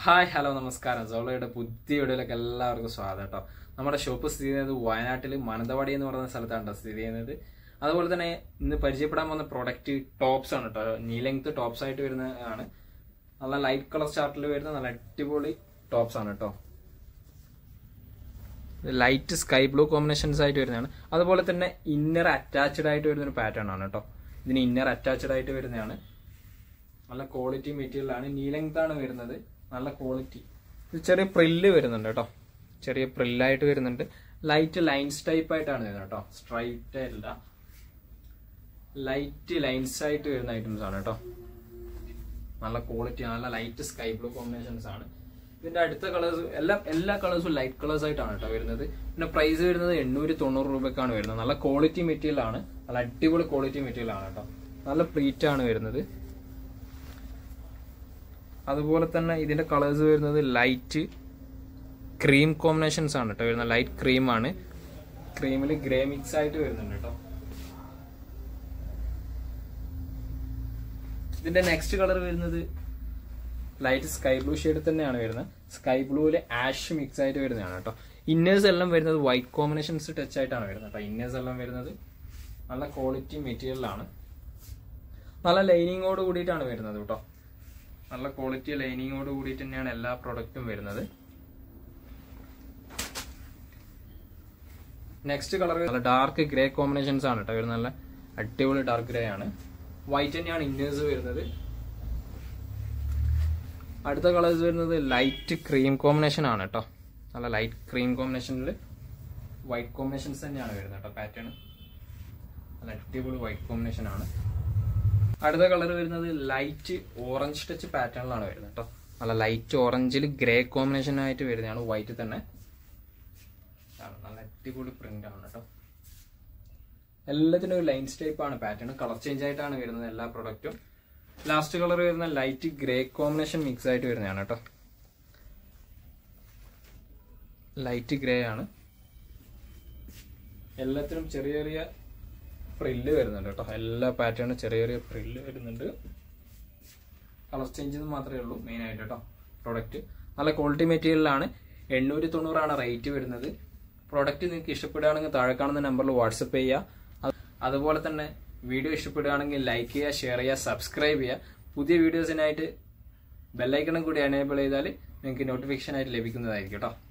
hi hello നമസ്കാരം സോളോയുടെ പുതിയ വീഡിയോയിലേക്ക് എല്ലാവർക്കും സ്വാഗതം കേട്ടോ നമ്മുടെ ഷോപ്പ് സ്ഥിതി ചെയ്യുന്നത് വയനാട്ടിൽ മാനന്തവാടി എന്ന് പറയുന്ന സ്ഥലത്താണ് കേട്ടോ സ്ഥിതി ചെയ്യുന്നത് അതുപോലെ തന്നെ ഇന്ന് പരിചയപ്പെടാൻ പോകുന്ന പ്രോഡക്റ്റ് ടോപ്സ് ആണ് കേട്ടോ നീ ലെങ്ത് ടോപ്സ് ആയിട്ട് വരുന്നതാണ് നല്ല ലൈറ്റ് കളർ ചാർട്ടിൽ വരുന്ന നല്ല അടിപൊളി ടോപ്സ് ആണ് കേട്ടോ ലൈറ്റ് സ്കൈ ബ്ലൂ കോമ്പിനേഷൻസ് ആയിട്ട് വരുന്നതാണ് അതുപോലെ തന്നെ ഇന്നർ അറ്റാച്ച്ഡ് ആയിട്ട് വരുന്ന ഒരു പാറ്റേൺ ആണ് കേട്ടോ ഇതിന് ഇന്നർ അറ്റാച്ച്ഡ് ആയിട്ട് വരുന്നതാണ് നല്ല ക്വാളിറ്റി മെറ്റീരിയൽ ആണ് നീ ലെങ്ത് ആണ് വരുന്നത് നല്ല ക്വാളിറ്റി ഇത് ചെറിയ പ്രില്ല് വരുന്നുണ്ട് കേട്ടോ ചെറിയ പ്രില്ലായിട്ട് വരുന്നുണ്ട് ലൈറ്റ് ലൈൻസ് ടൈപ്പ് ആയിട്ടാണ് വരുന്നത് കേട്ടോ സ്ട്രൈറ്റ് അല്ല ലൈറ്റ് ലൈൻസ് ആയിട്ട് വരുന്ന ഐറ്റംസ് ആണ് കേട്ടോ നല്ല ക്വാളിറ്റി നല്ല ലൈറ്റ് സ്കൈ ബ്ലൂ കോമ്പിനേഷൻസ് ആണ് ഇതിന്റെ അടുത്ത കളേഴ്സ് എല്ലാ എല്ലാ കളേഴ്സും ലൈറ്റ് കളേഴ്സ് ആയിട്ടാണ് കേട്ടോ വരുന്നത് പിന്നെ പ്രൈസ് വരുന്നത് എണ്ണൂറ്റി തൊണ്ണൂറ് രൂപക്കാണ് വരുന്നത് നല്ല ക്വാളിറ്റി മെറ്റീരിയൽ ആണ് നല്ല അടിപൊളി ക്വാളിറ്റി മെറ്റീരിയൽ ആണ് കേട്ടോ നല്ല പ്ലീറ്റ് ആണ് വരുന്നത് അതുപോലെ തന്നെ ഇതിന്റെ കളേഴ്സ് വരുന്നത് ലൈറ്റ് ക്രീം കോമ്പിനേഷൻസ് ആണ് കേട്ടോ വരുന്നത് ലൈറ്റ് ക്രീം ആണ് ക്രീമിൽ ഗ്രേ മിക്സ് ആയിട്ട് വരുന്നുണ്ട് കേട്ടോ ഇതിന്റെ നെക്സ്റ്റ് കളർ വരുന്നത് ലൈറ്റ് സ്കൈ ബ്ലൂ ഷെയ്ഡ് തന്നെയാണ് വരുന്നത് സ്കൈ ബ്ലൂവിൽ ആഷ് മിക്സ് ആയിട്ട് വരുന്നതാണ് കേട്ടോ ഇന്നേഴ്സ് എല്ലാം വരുന്നത് വൈറ്റ് കോമ്പിനേഷൻസ് ടച്ച് ആയിട്ടാണ് വരുന്നത് കേട്ടോ ഇന്നേഴ്സ് എല്ലാം വരുന്നത് നല്ല ക്വാളിറ്റി മെറ്റീരിയലാണ് നല്ല ലൈനിങ്ങോട് കൂടിയിട്ടാണ് വരുന്നത് കേട്ടോ നല്ല ക്വാളിറ്റി ലൈനിങ്ങോട് കൂടിയിട്ട് തന്നെയാണ് എല്ലാ പ്രൊഡക്റ്റും വരുന്നത് നെക്സ്റ്റ് കളർ നല്ല ഡാർക്ക് ഗ്രേ കോമ്പിനേഷൻസ് ആണ് കേട്ടോ വരുന്നത് നല്ല അടിപൊളി ഡാർക്ക് ഗ്രേ ആണ് വൈറ്റ് തന്നെയാണ് ഇന്നേഴ്സ് വരുന്നത് അടുത്ത കളേഴ്സ് വരുന്നത് ലൈറ്റ് ക്രീം കോമ്പിനേഷൻ ആണ് കേട്ടോ നല്ല ലൈറ്റ് ക്രീം കോമ്പിനേഷനിൽ വൈറ്റ് കോമ്പിനേഷൻസ് തന്നെയാണ് വരുന്നത് കേട്ടോ പാറ്റേൺ നല്ല അടിപൊളി വൈറ്റ് കോമ്പിനേഷൻ ആണ് അടുത്ത കളർ വരുന്നത് ലൈറ്റ് ഓറഞ്ച് ടച്ച് പാറ്റേണിലാണ് വരുന്നത് കേട്ടോ നല്ല ലൈറ്റ് ഓറഞ്ചിൽ ഗ്രേ കോമ്പിനേഷൻ ആയിട്ട് വരുന്നതാണ് വൈറ്റ് തന്നെ ആണ് നല്ല അടിപൊളി പ്രിന്റ് ആണ് കേട്ടോ എല്ലാത്തിനും ഒരു ലൈൻസ് ടൈപ്പ് ആണ് പാറ്റേൺ കളർ ചേഞ്ച് ആയിട്ടാണ് വരുന്നത് എല്ലാ പ്രൊഡക്റ്റും ലാസ്റ്റ് കളർ വരുന്ന ലൈറ്റ് ഗ്രേ കോമ്പിനേഷൻ മിക്സ് ആയിട്ട് വരുന്നതാണ് കേട്ടോ ലൈറ്റ് ഗ്രേ ആണ് എല്ലാത്തിനും ചെറിയ ചെറിയ പ്രില്ല് വരുന്നുണ്ട് കേട്ടോ എല്ലാ പാറ്റേണും ചെറിയ ചെറിയ പ്രില്ല് വരുന്നുണ്ട് കളർ ചേഞ്ച് മാത്രമേ ഉള്ളൂ മെയിൻ ആയിട്ട് കേട്ടോ പ്രോഡക്റ്റ് നല്ല ക്വാളിറ്റി മെറ്റീരിയലാണ് എണ്ണൂറ്റി തൊണ്ണൂറാണ് റേറ്റ് വരുന്നത് പ്രോഡക്റ്റ് നിങ്ങൾക്ക് ഇഷ്ടപ്പെടുകയാണെങ്കിൽ താഴെ കാണുന്ന നമ്പറിൽ വാട്സപ്പ് ചെയ്യുക അതുപോലെ തന്നെ വീഡിയോ ഇഷ്ടപ്പെടുകയാണെങ്കിൽ ലൈക്ക് ചെയ്യുക ഷെയർ ചെയ്യുക സബ്സ്ക്രൈബ് ചെയ്യുക പുതിയ വീഡിയോസിനായിട്ട് ബെല്ലൈക്കണം കൂടി എനേബിൾ ചെയ്താൽ നിങ്ങൾക്ക് നോട്ടിഫിക്കേഷൻ ആയിട്ട് ലഭിക്കുന്നതായിരിക്കും കേട്ടോ